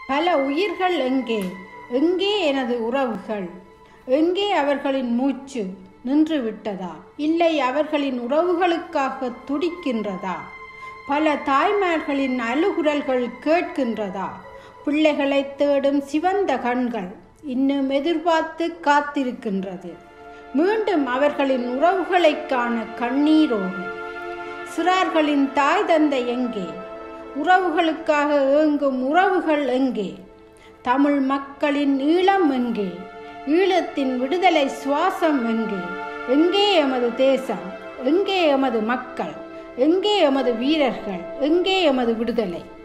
பல உயிர்கள் எங்கே எங்கே எனது உறவுகள் எங்கே அவர்களின் மூச்சு நின்று விட்டதா இல்லை அவர்களின் உறவுகளுக்காக துடிக்கின்றதா பல தாய்மார்களின் அழுகுரல்கள் கேட்கின்றதா பிள்ளைகளை தேடும் சிவந்த கண்கள் இன்னும் எதிர்பார்த்து காத்திருக்கின்றது மீண்டும் அவர்களின் உறவுகளை காண கண்ணீரோடு சிறார்களின் தாய் தந்தை எங்கே உறவுகளுக்காக ஏங்கும் உறவுகள் எங்கே தமிழ் மக்களின் ஈழம் எங்கே ஈழத்தின் விடுதலை சுவாசம் எங்கே எங்கே எமது தேசம் எங்கே எமது மக்கள் எங்கே எமது வீரர்கள் எங்கே எமது விடுதலை